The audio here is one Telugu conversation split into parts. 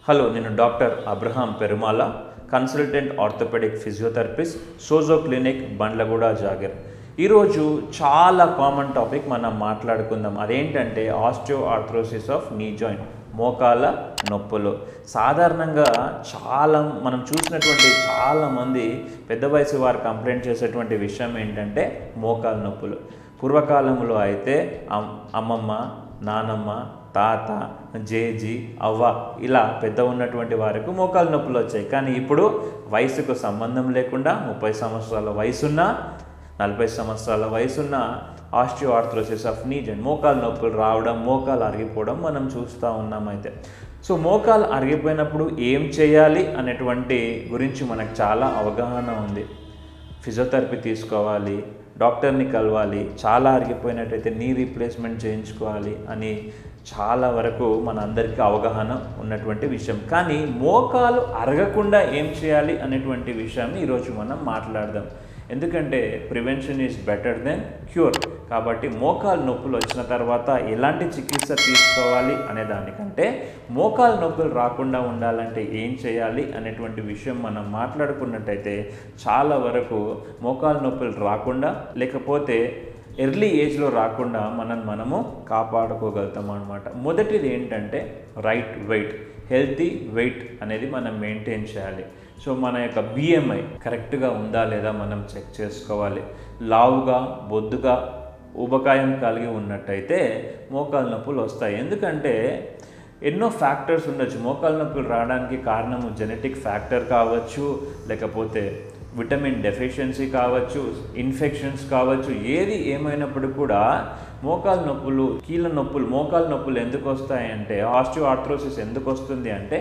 హలో నేను doctor Abraham Perumala consultant orthopaedic physiotherapist Sojo clinic Bandlaguda Jagir ఈరోజు చాలా కామన్ టాపిక్ మనం మాట్లాడుకుందాం అదేంటంటే osteoarthrosis of knee joint మోకాల నొప్పులు సాధారణంగా చాలా మనం చూసినటువంటి చాలామంది పెద్ద వయసు వారు కంప్లైంట్ చేసేటువంటి విషయం ఏంటంటే మోకాల నొప్పులు పూర్వకాలంలో అయితే అమ్- అమ్మమ్మ నానమ్మ తాత జేజీ అవ్వ ఇలా పెద్ద ఉన్నటువంటి వారికి మోకాలు నొప్పులు వచ్చాయి కానీ ఇప్పుడు వయసుకు సంబంధం లేకుండా ముప్పై సంవత్సరాల వయసున్నా నలభై సంవత్సరాల వయసున్న osteoarthrosis of knee joint మోకాలు నొప్పులు రావడం మోకాలు అరిగిపోవడం మనం చూస్తూ ఉన్నాం అయితే సో మోకాలు అరిగిపోయినప్పుడు ఏం చేయాలి అనేటువంటి గురించి మనకు చాలా అవగాహన ఉంది ఫిజియోథెరపీ తీసుకోవాలి డాక్టర్ని కలవాలి చాలా అరిగిపోయినట్టయితే నీ రీప్లేస్మెంట్ చేయించుకోవాలి అని చాలా వరకు మన అందరికీ అవగాహన ఉన్నటువంటి విషయం కానీ మోకాలు అరగకుండా ఏం చేయాలి అనేటువంటి విషయాన్ని ఈరోజు మనం మాట్లాడదాం ఎందుకంటే prevention is better than cure కాబట్టి మోకాలు నొప్పులు వచ్చిన తర్వాత ఎలాంటి చికిత్స తీసుకోవాలి అనే దానికంటే మోకాలు నొప్పులు రాకుండా ఉండాలంటే ఏం చేయాలి అనేటువంటి విషయం మనం మాట్లాడుకున్నట్టయితే చాలా వరకు మోకాలు నొప్పులు రాకుండా లేకపోతే ఎర్లీ ఏజ్లో రాకుండా మనం మనము కాపాడుకోగలుగుతాం అనమాట మొదటిది ఏంటంటే రైట్ వెయిట్ హెల్తీ వెయిట్ అనేది మనం మెయింటైన్ చేయాలి సో మన యొక్క బిఎంఐ కరెక్ట్గా ఉందా లేదా మనం చెక్ చేసుకోవాలి లావుగా బొద్దుగా ఊబకాయం కలిగి ఉన్నట్టయితే మోకాలు నొప్పులు వస్తాయి ఎందుకంటే ఎన్నో ఫ్యాక్టర్స్ ఉండొచ్చు మోకాలు నొప్పులు రావడానికి కారణము జెనెటిక్ ఫ్యాక్టర్ కావచ్చు లేకపోతే విటమిన్ డెఫిషియన్సీ కావచ్చు ఇన్ఫెక్షన్స్ కావచ్చు ఏది ఏమైనప్పుడు కూడా మోకాలు నొప్పులు కీళ్ళ నొప్పులు మోకాలు నొప్పులు ఎందుకు వస్తాయంటే ఆస్టియో ఆర్థ్రోసిస్ ఎందుకు వస్తుంది అంటే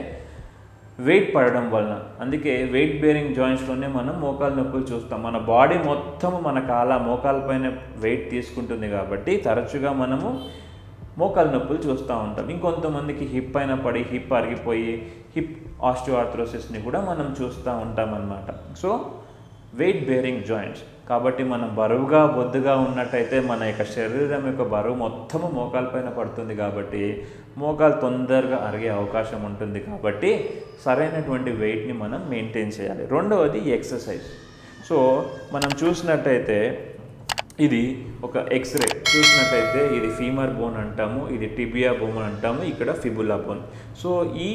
వెయిట్ పడడం వలన అందుకే వెయిట్ బేరింగ్ జాయింట్స్లోనే మనం మోకాలు నొప్పులు చూస్తాం మన బాడీ మొత్తం మన కాల మోకాల పైన వెయిట్ తీసుకుంటుంది కాబట్టి తరచుగా మనము మోకాలు నొప్పులు చూస్తూ ఉంటాం ఇంకొంతమందికి హిప్ పైన పడి హిప్ అరిగిపోయి హిప్ ఆస్టియోఆర్థ్రోసిస్ని కూడా మనం చూస్తూ ఉంటాం అన్నమాట సో వెయిట్ బేరింగ్ జాయింట్స్ కాబట్టి మనం బరువుగా బొద్దుగా ఉన్నట్టయితే మన యొక్క శరీరం యొక్క బరువు మొత్తము మోకాల పైన పడుతుంది కాబట్టి మోకాలు తొందరగా అరిగే అవకాశం ఉంటుంది కాబట్టి సరైనటువంటి వెయిట్ని మనం మెయింటైన్ చేయాలి రెండవది ఎక్సర్సైజ్ సో మనం చూసినట్టయితే ఇది ఒక ఎక్స్రే చూసినట్టయితే ఇది ఫీమర్ బోన్ అంటాము ఇది టిబియా బోన్ అంటాము ఇక్కడ ఫిబులా బోన్ సో ఈ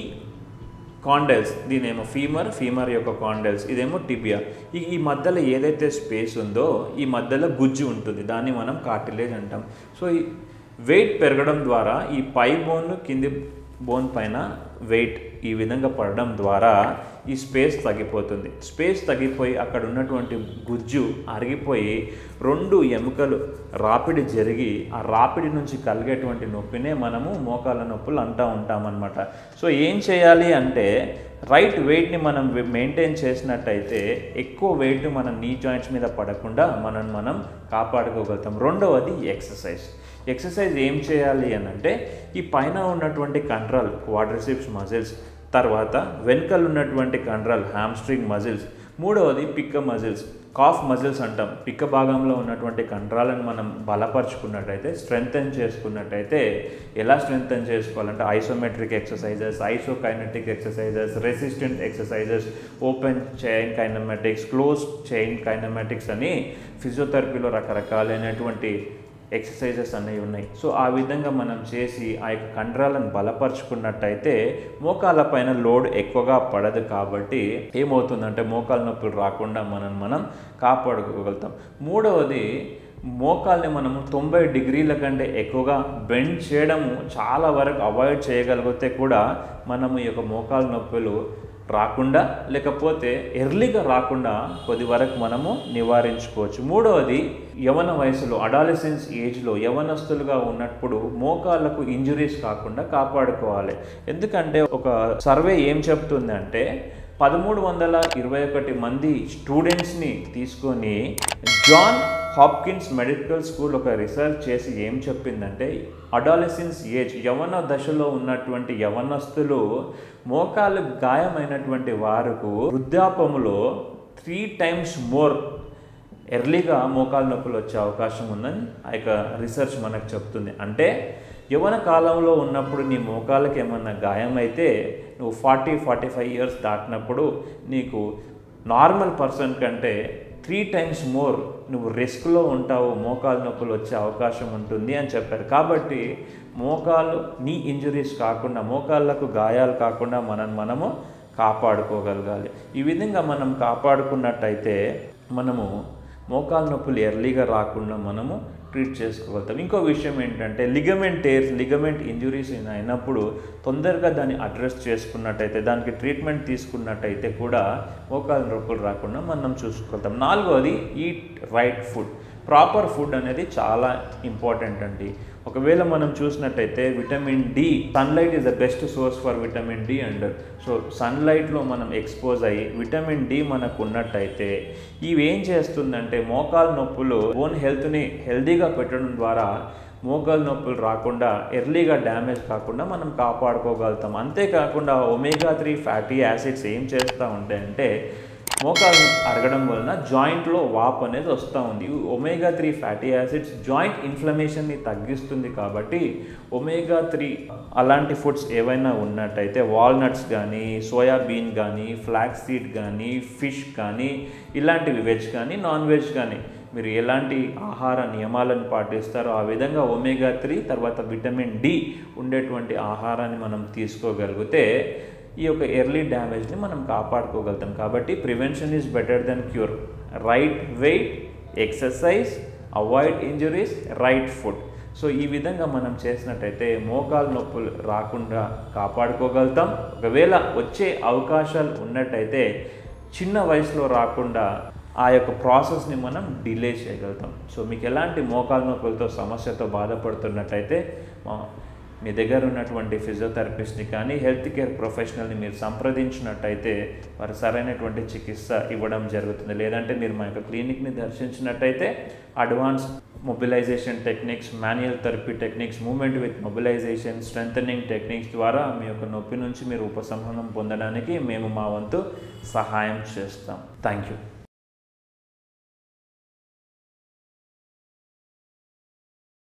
కాండెల్స్ దీనేమో ఫీమర్ ఫీమర్ యొక్క కాండెల్స్ ఇదేమో టిబియా ఈ ఈ మధ్యలో ఏదైతే స్పేస్ ఉందో ఈ మధ్యలో గుజ్జు ఉంటుంది దాన్ని మనం కార్టిలేజ్ అంటాం సో ఈ వెయిట్ పెరగడం ద్వారా ఈ పై బోన్ కింది బోన్ పైన వెయిట్ ఈ విధంగా పడడం ద్వారా ఈ స్పేస్ తగ్గిపోతుంది స్పేస్ తగ్గిపోయి అక్కడ ఉన్నటువంటి గుజ్జు అరిగిపోయి రెండు ఎముకలు రాపిడి జరిగి ఆ రాపిడి నుంచి కలిగేటువంటి నొప్పినే మనము మోకాల నొప్పులు అంటూ ఉంటామన్నమాట సో ఏం చేయాలి అంటే రైట్ వెయిట్ని మనం మెయింటైన్ చేసినట్టయితే ఎక్కువ వెయిట్ మన నీ జాయింట్స్ మీద పడకుండా మనం మనం కాపాడుకోగలుగుతాం రెండవది ఎక్సర్సైజ్ ఎక్సర్సైజ్ ఏం చేయాలి అని అంటే ఈ పైన ఉన్నటువంటి కంట్రోల్ క్వాడ్రిసిప్స్ మజిల్స్ తర్వాత వెనుకలు ఉన్నటువంటి కంట్రోల్ హ్యామ్స్ట్రింగ్ మజిల్స్ మూడవది పిక్క మజిల్స్ కాఫ్ మజిల్స్ అంటాం పిక్క భాగంలో ఉన్నటువంటి కంట్రాలను మనం బలపరుచుకున్నట్టయితే స్ట్రెంగ్తన్ చేసుకున్నట్టయితే ఎలా స్ట్రెంగ్తన్ చేసుకోవాలంటే isometric exercises isokinetic exercises resistant exercises open chain kinematics close chain kinematics అని ఫిజియోథెరపీలో రకరకాలైనటువంటి ఎక్సర్సైజెస్ అనేవి ఉన్నాయి సో ఆ విధంగా మనం చేసి ఆ యొక్క కండరాలను బలపరుచుకున్నట్టయితే మోకాల పైన లోడ్ ఎక్కువగా పడదు కాబట్టి ఏమవుతుందంటే మోకాల నొప్పులు రాకుండా మనం మనం కాపాడుకోగలుగుతాం మూడవది మోకాల్ని మనము తొంభై డిగ్రీల కంటే ఎక్కువగా బెండ్ చేయడము చాలా వరకు అవాయిడ్ చేయగలిగితే కూడా మనము ఈ యొక్క మోకాలు నొప్పులు రాకుండా లేకపోతే ఎర్లీగా రాకుండా కొద్ది వరకు మనము నివారించుకోవచ్చు మూడవది యవన వయసులో అడాలసెన్స్ ఏజ్లో యవనస్తులుగా ఉన్నప్పుడు మోకాళ్ళకు ఇంజురీస్ కాకుండా కాపాడుకోవాలి ఎందుకంటే ఒక సర్వే ఏం చెప్తుందంటే పదమూడు వందల ఇరవై ఒకటి మంది స్టూడెంట్స్ని తీసుకొని జాన్ హాప్కిన్స్ మెడికల్ స్కూల్ ఒక రీసెర్చ్ చేసి ఏం చెప్పిందంటే అడాలసెన్స్ ఏజ్ యవన దశలో ఉన్నటువంటి యవనస్తులు మోకాలు గాయమైనటువంటి వారికి వృద్ధాపములో త్రీ టైమ్స్ మోర్ ఎర్లీగా మోకాలు నొప్పులు వచ్చే అవకాశం ఉందని ఆ యొక్క రీసెర్చ్ మనకు చెప్తుంది అంటే యవన కాలంలో ఉన్నప్పుడు నీ మోకాళ్ళకి ఏమన్నా గాయం అయితే నువ్వు ఫార్టీ ఫార్టీ ఫైవ్ ఇయర్స్ దాటినప్పుడు నీకు నార్మల్ పర్సన్ కంటే త్రీ టైమ్స్ మోర్ నువ్వు రిస్క్లో ఉంటావు మోకాలు నొప్పులు వచ్చే అవకాశం ఉంటుంది అని చెప్పారు కాబట్టి మోకాలు నీ ఇంజురీస్ కాకుండా మోకాళ్ళకు గాయాలు కాకుండా మనం మనము కాపాడుకోగలగాలి ఈ విధంగా మనం కాపాడుకున్నట్టయితే మనము మోకాలు నొప్పులు ఎర్లీగా రాకుండా మనము ట్రీట్ చేసుకోగలుగుతాం ఇంకో విషయం ఏంటంటే లిగమెంట్ టేర్స్ లిగమెంట్ ఇంజురీస్ అయినప్పుడు తొందరగా దాన్ని అడ్రస్ చేసుకున్నట్టయితే దానికి ట్రీట్మెంట్ తీసుకున్నట్టయితే కూడా మోకాలు నొప్పులు రాకుండా మనం చూసుకోగలుగుతాం నాలుగోది eat right food proper food అనేది చాలా ఇంపార్టెంట్ అండి ఒకవేళ మనం చూసినట్టయితే vitamin D sunlight is the best source for vitamin D and so సన్లైట్లో మనం ఎక్స్పోజ్ అయ్యి విటమిన్ డి మనకు ఉన్నట్టయితే ఇవి ఏం చేస్తుందంటే మోకాలు నొప్పులు బోన్ హెల్త్ని హెల్దీగా పెట్టడం ద్వారా మోకాలు నొప్పులు రాకుండా ఎర్లీగా డ్యామేజ్ కాకుండా మనం కాపాడుకోగలుగుతాం అంతేకాకుండా ఒమేగా త్రీ ఫ్యాటీ యాసిడ్స్ ఏం చేస్తూ ఉంటాయంటే మోకాలు అరగడం వలన జాయింట్లో వాప్ అనేది వస్తూ ఉంది omega three fatty acids joint ఇన్ఫ్లమేషన్ని తగ్గిస్తుంది కాబట్టి ఒమేగా త్రీ అలాంటి ఫుడ్స్ ఏవైనా ఉన్నట్టయితే వాల్నట్స్ కానీ సోయాబీన్ కానీ ఫ్లాక్స్ సీడ్ కానీ ఫిష్ కానీ ఇలాంటివి వెజ్ కానీ నాన్ వెజ్ కానీ మీరు ఎలాంటి ఆహార నియమాలను పాటిస్తారో ఆ విధంగా ఒమేగా త్రీ తర్వాత విటమిన్ డి ఉండేటువంటి ఆహారాన్ని మనం తీసుకోగలిగితే ఈ యొక్క ఎర్లీ డ్యామేజ్ని మనం కాపాడుకోగలుగుతాం కాబట్టి prevention is better than cure right weight exercise avoid injuries right food so ఈ విధంగా మనం చేసినట్టయితే మోకాలు నొప్పులు రాకుండా కాపాడుకోగలుగుతాం ఒకవేళ వచ్చే అవకాశాలు ఉన్నట్టయితే చిన్న వయసులో రాకుండా ఆ యొక్క ప్రాసెస్ని మనం డిలే చేయగలుగుతాం సో మీకు ఎలాంటి మోకాలు నొప్పులతో సమస్యతో బాధపడుతున్నట్టయితే మా- మీ దగ్గర ఉన్నటువంటి ఫిజియోథెరపిస్ట్ని కానీ హెల్త్ కేర్ ప్రొఫెషనల్ని మీరు సంప్రదించినట్టయితే వారు సరైనటువంటి చికిత్స ఇవ్వడం జరుగుతుంది లేదంటే మీరు మా యొక్క క్లినిక్ని దర్శించినట్టయితే advance mobilisation techniques manual therapy techniques moment with mobilisation strengthening techniques ద్వారా మీ యొక్క నొప్పి నుంచి మీరు ఉపశమనం పొందడానికి మేము మా వంతు సహాయం చేస్తాం థ్యాంక్ యూ